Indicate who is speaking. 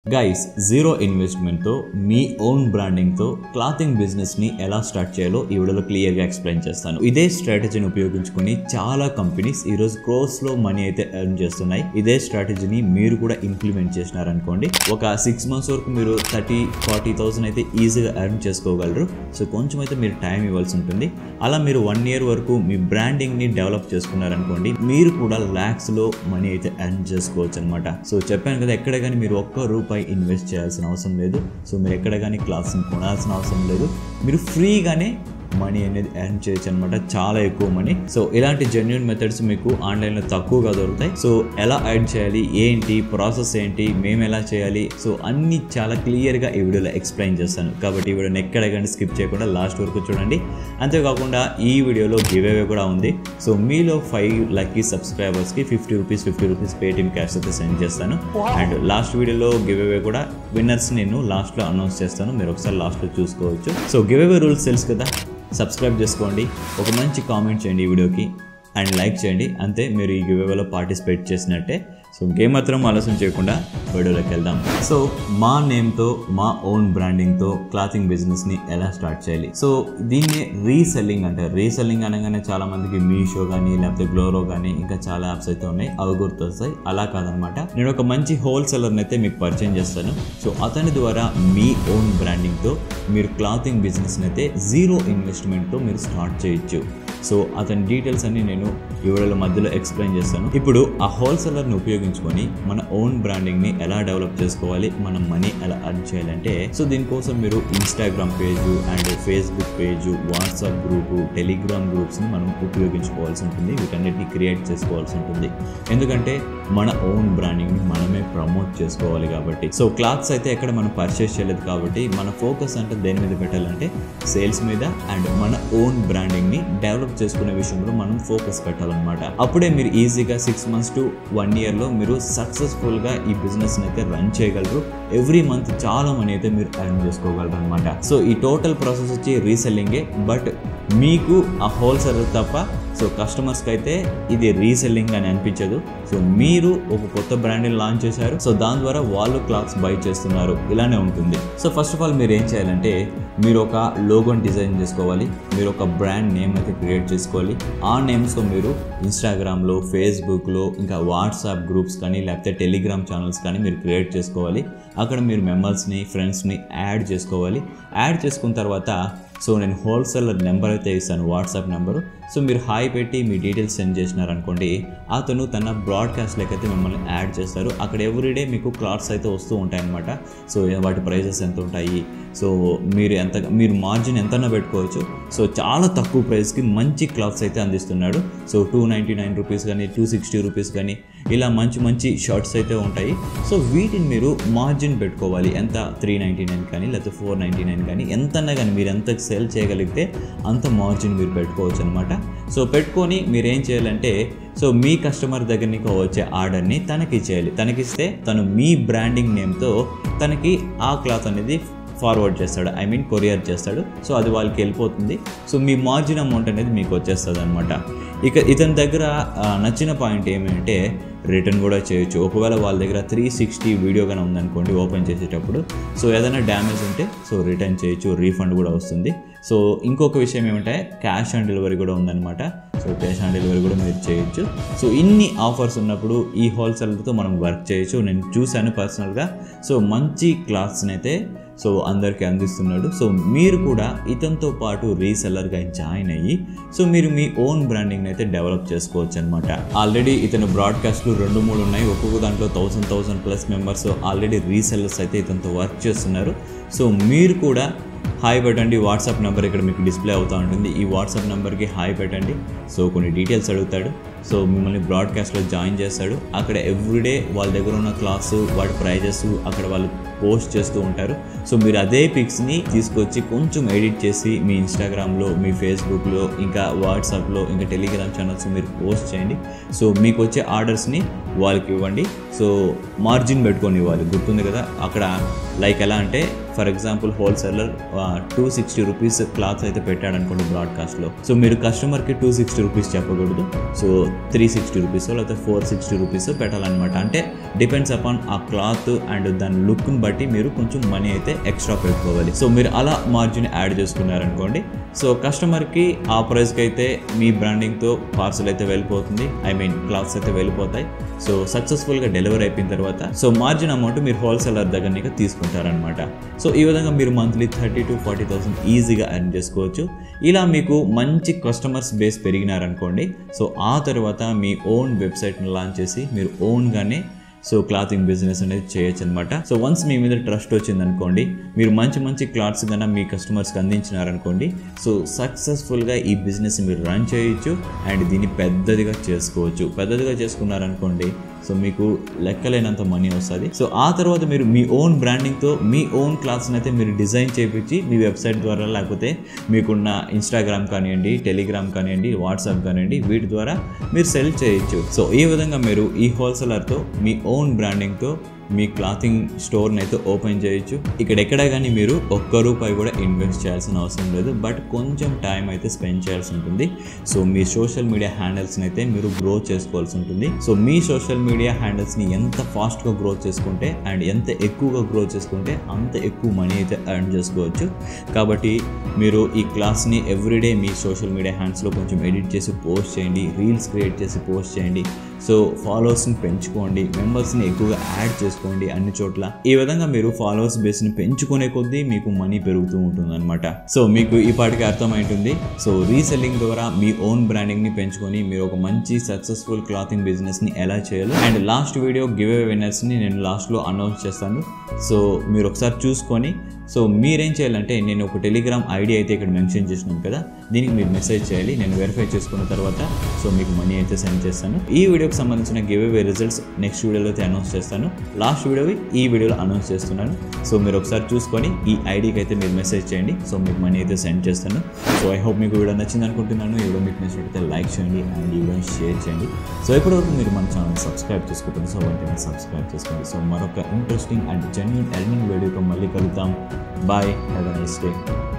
Speaker 1: guys zero ఇన్వెస్ట్మెంట్తో మీ own బ్రాండింగ్తో క్లాతింగ్ బిజినెస్ని ఎలా స్టార్ట్ చేయాలో ఈ వీడియోలో క్లియర్గా ఎక్స్ప్లెయిన్ చేస్తాను ఇదే స్ట్రాటజీని ఉపయోగించుకుని చాలా కంపెనీస్ ఈరోజు క్రోస్లో మనీ అయితే ఎర్న్ చేస్తున్నాయి ఇదే స్ట్రాటజీని మీరు కూడా ఇంప్లిమెంట్ చేసినారనుకోండి ఒక సిక్స్ మంత్స్ వరకు మీరు థర్టీ ఫార్టీ థౌసండ్ అయితే ఈజీగా ఎర్న్ చేసుకోగలరు సో కొంచెం అయితే మీరు టైం ఇవ్వాల్సి ఉంటుంది అలా మీరు వన్ ఇయర్ వరకు మీ బ్రాండింగ్ని డెవలప్ చేసుకున్నారనుకోండి మీరు కూడా ల్యాక్స్లో మనీ అయితే ఎర్న్ చేసుకోవచ్చు అనమాట సో చెప్పాను కదా ఎక్కడ కానీ మీరు ఒక్క రూపాయి ఇన్వెస్ట్ చేయాల్సిన అవసరం లేదు సో మీరు ఎక్కడ కానీ క్లాస్ని కొనాల్సిన అవసరం లేదు మీరు ఫ్రీగానే మనీ అనేది ఎర్న్ చేయొచ్చు అనమాట చాలా ఎక్కువ మనీ సో ఇలాంటి జెన్యున్ మెథడ్స్ మీకు ఆన్లైన్లో తక్కువగా దొరుకుతాయి సో ఎలా ఎర్న్ చేయాలి ఏంటి ప్రాసెస్ ఏంటి మేము ఎలా చేయాలి సో అన్ని చాలా క్లియర్గా ఈ వీడియోలో ఎక్స్ప్లెయిన్ చేస్తాను కాబట్టి ఈ వీడియోని ఎక్కడ కానీ స్కిప్ చేయకుండా లాస్ట్ వరకు చూడండి అంతేకాకుండా ఈ వీడియోలో గివ్ అవే కూడా ఉంది సో మీలో ఫైవ్ లక్కీ సబ్స్క్రైబర్స్కి fifty rupees fifty rupees Paytm cash అయితే సెండ్ చేస్తాను అండ్ లాస్ట్ వీడియోలో గివ్ అవే కూడా విన్నర్స్ నేను లాస్ట్లో అనౌన్స్ చేస్తాను మీరు ఒకసారి లాస్ట్లో చూసుకోవచ్చు సో గివ్ అవే రూల్స్ తెలుసు కదా సబ్స్క్రైబ్ చేసుకోండి ఒక మంచి కామెంట్ చేయండి ఈ వీడియోకి అండ్ లైక్ చేయండి అంతే మీరు ఈ గివేలో పార్టిసిపేట్ చేసినట్టే సో ఇంకేమాత్రం ఆలస్యం చేయకుండా వీడియోలోకి వెళ్దాం సో మా నేమ్తో మా ఓన్ బ్రాండింగ్తో క్లాతింగ్ బిజినెస్ని ఎలా స్టార్ట్ చేయాలి సో దీన్ని రీసెల్లింగ్ అంటారు రీసెల్లింగ్ అనగానే చాలా మందికి మీషో కానీ లేకపోతే గ్లోరో కానీ ఇంకా చాలా యాప్స్ అయితే ఉన్నాయి అవి గుర్తొస్తాయి అలా కాదనమాట నేను ఒక మంచి హోల్సేలర్ని అయితే మీకు పరిచయం చేస్తాను సో అతని ద్వారా మీ ఓన్ బ్రాండింగ్తో మీరు క్లాతింగ్ బిజినెస్ని అయితే జీరో ఇన్వెస్ట్మెంట్తో మీరు స్టార్ట్ చేయొచ్చు సో అతని డీటెయిల్స్ అన్ని నేను ఈ వీడియోల మధ్యలో ఎక్స్ప్లెయిన్ చేస్తాను ఇప్పుడు ఆ హోల్సేలర్ని ఉపయోగించుకొని మన ఓన్ బ్రాండింగ్ని ఎలా డెవలప్ చేసుకోవాలి మన మనీ ఎలా అర్న్ చేయాలంటే సో దీనికోసం మీరు Instagram page and Facebook page WhatsApp group Telegram గ్రూప్స్ని మనం ఉపయోగించుకోవాల్సి ఉంటుంది వీటన్నిటిని క్రియేట్ చేసుకోవాల్సి ఉంటుంది ఎందుకంటే మన ఓన్ బ్రాండింగ్ని మనమే ప్రమోట్ చేసుకోవాలి కాబట్టి సో క్లాత్స్ అయితే ఎక్కడ మనం పర్చేస్ చేయలేదు కాబట్టి మన ఫోకస్ అంటే దేని మీద పెట్టాలంటే సేల్స్ మీద అండ్ మన ఓన్ బ్రాండింగ్ని డెవలప్ చేసుకునే విషయంలో మనం ఫోకస్ పెట్టాలన్నమాట అప్పుడే మీరు ఈజీగా సిక్స్ మంత్స్ టు వన్ ఇయర్లో మీరు సక్సెస్ఫుల్గా ఈ బిజినెస్ని అయితే రన్ చేయగలరు ఎవ్రీ మంత్ చాలా మనీ అయితే మీరు ఎర్న్ చేసుకోగలరు అనమాట సో ఈ టోటల్ ప్రాసెస్ వచ్చి రీసెల్లింగే బట్ మీకు ఆ హోల్సేలర్ తప్ప సో కస్టమర్స్కి అయితే ఇది రీసెల్లింగ్ అని అనిపించదు సో మీరు ఒక కొత్త బ్రాండ్ని లాంచ్ చేశారు సో దాని ద్వారా వాళ్ళు క్లాత్స్ బై చేస్తున్నారు ఇలానే ఉంటుంది సో ఫస్ట్ ఆఫ్ ఆల్ మీరు ఏం చేయాలంటే మీరు ఒక లోగోని డిజైన్ చేసుకోవాలి మీరు ఒక బ్రాండ్ నేమ్ అయితే క్రియేట్ చేసుకోవాలి ఆ నేమ్స్తో మీరు ఇన్స్టాగ్రామ్లో ఫేస్బుక్లో ఇంకా వాట్సాప్ గ్రూప్స్ కానీ లేకపోతే టెలిగ్రామ్ ఛానల్స్ కానీ మీరు క్రియేట్ చేసుకోవాలి అక్కడ మీరు మెంబర్స్ని ఫ్రెండ్స్ని యాడ్ చేసుకోవాలి యాడ్ చేసుకున్న తర్వాత సో నేను హోల్సేలర్ నెంబర్ అయితే ఇస్తాను వాట్సాప్ నెంబరు సో మీరు హాయ్ పెట్టి మీ డీటెయిల్స్ సెండ్ చేసినారనుకోండి అతను తన బ్రాడ్కాస్ట్లోకి అయితే మిమ్మల్ని యాడ్ చేస్తారు అక్కడ ఎవ్రీడే మీకు క్లాత్స్ అయితే వస్తూ ఉంటాయి అనమాట సో వాటి ప్రైజెస్ ఎంత ఉంటాయి సో మీరు ఎంత మీరు మార్జిన్ ఎంతైనా పెట్టుకోవచ్చు సో చాలా తక్కువ ప్రైస్కి మంచి క్లాత్స్ అయితే అందిస్తున్నాడు so two ninety nine rupees కానీ టూ సిక్స్టీ రూపీస్ కానీ ఇలా మంచి మంచి షర్ట్స్ అయితే ఉంటాయి సో వీటిని మీరు మార్జిన్ పెట్టుకోవాలి ఎంత త్రీ నైంటీ నైన్ కానీ లేకపోతే ఫోర్ నైంటీ నైన్ కానీ ఎంతన్నా కానీ మీరు ఎంత సేల్ చేయగలిగితే అంత మార్జిన్ మీరు పెట్టుకోవచ్చు అనమాట సో పెట్టుకొని మీరు ఏం చేయాలంటే సో మీ కస్టమర్ దగ్గర నుంచి వచ్చే ఆర్డర్ని తనకి ఇచ్చేయాలి తనకిస్తే తను మీ బ్రాండింగ్ నేమ్తో తనకి ఆ క్లాత్ అనేది ఫార్వర్డ్ చేస్తాడు ఐ మీన్ కొరియర్ చేస్తాడు సో అది వాళ్ళకి వెళ్ళిపోతుంది సో మీ మార్జిన్ అమౌంట్ అనేది మీకు వచ్చేస్తుంది అనమాట ఇక ఇతని దగ్గర నచ్చిన పాయింట్ ఏమంటే రిటర్న్ కూడా చేయొచ్చు ఒకవేళ వాళ్ళ దగ్గర త్రీ సిక్స్టీ వీడియో కానీ ఉందనుకోండి ఓపెన్ చేసేటప్పుడు సో ఏదైనా డ్యామేజ్ ఉంటే సో రిటర్న్ చేయొచ్చు రీఫండ్ కూడా వస్తుంది సో ఇంకొక విషయం ఏమంటే క్యాష్ ఆన్ డెలివరీ కూడా ఉందన్నమాట సో క్యాష్ ఆన్ డెలివరీ కూడా మీరు చేయొచ్చు సో ఇన్ని ఆఫర్స్ ఉన్నప్పుడు ఈ హోల్సేలర్తో మనం వర్క్ చేయొచ్చు నేను చూశాను పర్సనల్గా సో మంచి క్లాత్స్ని అయితే సో అందరికీ అందిస్తున్నాడు సో మీరు కూడా ఇతనితో పాటు రీసెల్లర్గా జాయిన్ అయ్యి సో మీరు మీ ఓన్ బ్రాండింగ్ అయితే డెవలప్ చేసుకోవచ్చు అనమాట ఆల్రెడీ ఇతను బ్రాడ్కాస్ట్లు రెండు మూడు ఉన్నాయి ఒక్కొక్క దాంట్లో thousand thousand plus members already resellers అయితే ఇతనితో వర్క్ చేస్తున్నారు సో మీరు కూడా హాయ్ పెట్టండి వాట్సాప్ నెంబర్ ఇక్కడ మీకు డిస్ప్లే అవుతూ ఉంటుంది ఈ వాట్సాప్ నెంబర్కి హాయ్ పెట్టండి సో కొన్ని డీటెయిల్స్ అడుగుతాడు సో మిమ్మల్ని బ్రాడ్కాస్ట్లో జాయిన్ చేస్తాడు అక్కడ ఎవ్రీడే వాళ్ళ దగ్గర ఉన్న క్లాస్ వాటి ప్రైజెస్ అక్కడ వాళ్ళు పోస్ట్ చేస్తూ ఉంటారు సో మీరు అదే పిక్స్ని తీసుకొచ్చి కొంచెం ఎడిట్ చేసి మీ ఇన్స్టాగ్రామ్లో మీ ఫేస్బుక్లో ఇంకా వాట్సాప్లో ఇంకా టెలిగ్రామ్ ఛానల్స్ మీరు పోస్ట్ చేయండి సో మీకు వచ్చే ఆర్డర్స్ని వాళ్ళకి ఇవ్వండి సో మార్జిన్ పెట్టుకొని ఇవ్వాలి గుర్తుంది కదా అక్కడ లైక్ ఎలా అంటే for example wholesaler two sixty rupees cloth అయితే పెట్టాడు అనుకోండి బ్రాడ్కాస్ట్లో సో మీరు కస్టమర్కి టూ సిక్స్టీ రూపీస్ చెప్పకూడదు సో త్రీ సిక్స్టీ రూపీస్ లేకపోతే ఫోర్ సిక్స్టీ రూపీస్ పెట్టాలన్నమాట అంటే డిపెండ్స్ అపాన్ ఆ క్లాత్ అండ్ దాని లుక్ని బట్టి మీరు కొంచెం మనీ అయితే ఎక్స్ట్రా పెట్టుకోవాలి సో మీరు అలా మార్జిన్ యాడ్ చేసుకున్నారనుకోండి సో కస్టమర్కి ఆ ప్రైస్కి అయితే మీ బ్రాండింగ్తో పార్సల్ అయితే వెళ్ళిపోతుంది ఐ మీన్ క్లాత్స్ అయితే వెళ్ళిపోతాయి సో సక్సెస్ఫుల్గా డెలివరీ అయిపోయిన తర్వాత సో మార్జిన్ అమౌంట్ మీరు హోల్సేలర్ దగ్గర నుంచి తీసుకుంటారనమాట సో ఈ విధంగా మీరు monthly thirty to forty thousand ఈజీగా ఎర్న్ చేసుకోవచ్చు ఇలా మీకు మంచి కస్టమర్స్ బేస్ పెరిగినారనుకోండి సో ఆ తర్వాత మీ ఓన్ వెబ్సైట్ని లాంచ్ చేసి మీరు ఓన్గానే సో క్లాతింగ్ బిజినెస్ అనేది చేయొచ్చు అనమాట సో వన్స్ మీ మీద ట్రస్ట్ వచ్చింది అనుకోండి మీరు మంచి మంచి క్లాత్స్ కన్నా మీ కస్టమర్స్కి అందించినారనుకోండి సో సక్సెస్ఫుల్గా ఈ బిజినెస్ మీరు రన్ చేయొచ్చు అండ్ దీన్ని పెద్దదిగా చేసుకోవచ్చు పెద్దదిగా చేసుకున్నారనుకోండి సో మీకు లెక్కలేనంత మనీ వస్తుంది సో ఆ తర్వాత మీరు మీ ఓన్ బ్రాండింగ్తో మీ ఓన్ క్లాత్స్ని అయితే మీరు డిజైన్ చేయించి మీ వెబ్సైట్ ద్వారా లేకపోతే మీకున్న ఇన్స్టాగ్రామ్ కానివ్వండి టెలిగ్రామ్ కానివ్వండి వాట్సాప్ కానివ్వండి వీటి ద్వారా మీరు సెల్ చేయొచ్చు సో ఈ విధంగా మీరు ఈ హోల్సేలర్తో మీ ఓన్ బ్రాండింగ్తో మీ క్లాతింగ్ స్టోర్ని అయితే ఓపెన్ చేయొచ్చు ఇక్కడ ఎక్కడ కానీ మీరు ఒక్క రూపాయి కూడా ఇన్వెస్ట్ చేయాల్సిన అవసరం లేదు బట్ కొంచెం టైం అయితే స్పెండ్ చేయాల్సి ఉంటుంది సో మీ సోషల్ మీడియా హ్యాండిల్స్ని అయితే మీరు గ్రో చేసుకోవాల్సి ఉంటుంది సో మీ సోషల్ మీడియా హ్యాండిల్స్ని ఎంత ఫాస్ట్గా గ్రో చేసుకుంటే అండ్ ఎంత ఎక్కువగా గ్రో చేసుకుంటే అంత ఎక్కువ మనీ అయితే ఎర్న్ చేసుకోవచ్చు కాబట్టి మీరు ఈ క్లాస్ని ఎవ్రీడే మీ సోషల్ మీడియా హ్యాండ్స్లో కొంచెం ఎడిట్ చేసి పోస్ట్ చేయండి రీల్స్ క్రియేట్ చేసి పోస్ట్ చేయండి సో ఫాలోవర్స్ని పెంచుకోండి మెంబర్స్ని ఎక్కువగా యాడ్ చేసుకోండి అన్ని చోట్ల ఈ విధంగా మీరు ఫాలోవర్స్ బేస్ని పెంచుకునే కొద్దీ మీకు మనీ పెరుగుతూ ఉంటుంది అనమాట సో మీకు ఈ పాటికి అర్థమైంటుంది సో రీసెల్లింగ్ ద్వారా మీ ఓన్ బ్రాండింగ్ని పెంచుకొని మీరు ఒక మంచి సక్సెస్ఫుల్ క్లాతింగ్ బిజినెస్ని ఎలా చేయాలో and last video giveaway విన్నర్స్ని నేను లాస్ట్లో అనౌన్స్ చేస్తాను సో మీరు ఒకసారి చూసుకొని సో మీరేం చేయాలంటే నేను ఒక టెలిగ్రామ్ ఐడి అయితే ఇక్కడ మెన్షన్ చేసినాను కదా దీనికి మీరు మెసేజ్ చేయాలి నేను వెరిఫై చేసుకున్న తర్వాత సో మీకు మనీ అయితే సెండ్ చేస్తాను ఈ వీడియోకి సంబంధించిన గివ్ అవే రిజల్ట్స్ నెక్స్ట్ వీడియోలో అయితే అనౌన్స్ చేస్తాను లాస్ట్ వీడియోవి ఈ వీడియోలో అనౌన్స్ చేస్తున్నాను సో మీరు ఒకసారి చూసుకొని ఈ ఐడికి అయితే మీరు మెసేజ్ చేయండి సో మీకు మనీ అయితే సెండ్ చేస్తాను సో ఐ హోప్ మీకు వీడియో నచ్చింది అనుకుంటున్నాను ఈ వీడియో మీకు నచ్చినట్లయితే లైక్ చేయండి అండ్ ఈ వీడియో షేర్ చేయండి సో ఇప్పటివరకు మీరు మన ఛానల్ సబ్స్క్రైబ్ చేసుకోండి సో వెంటనే సబ్స్క్రైబ్ చేసుకోండి సో మరొక ఇంట్రెస్టింగ్ అండ్ జెన్యున్ ఎర్నింగ్ వీడియోతో మళ్ళీ కలుద్దాం bye have a nice day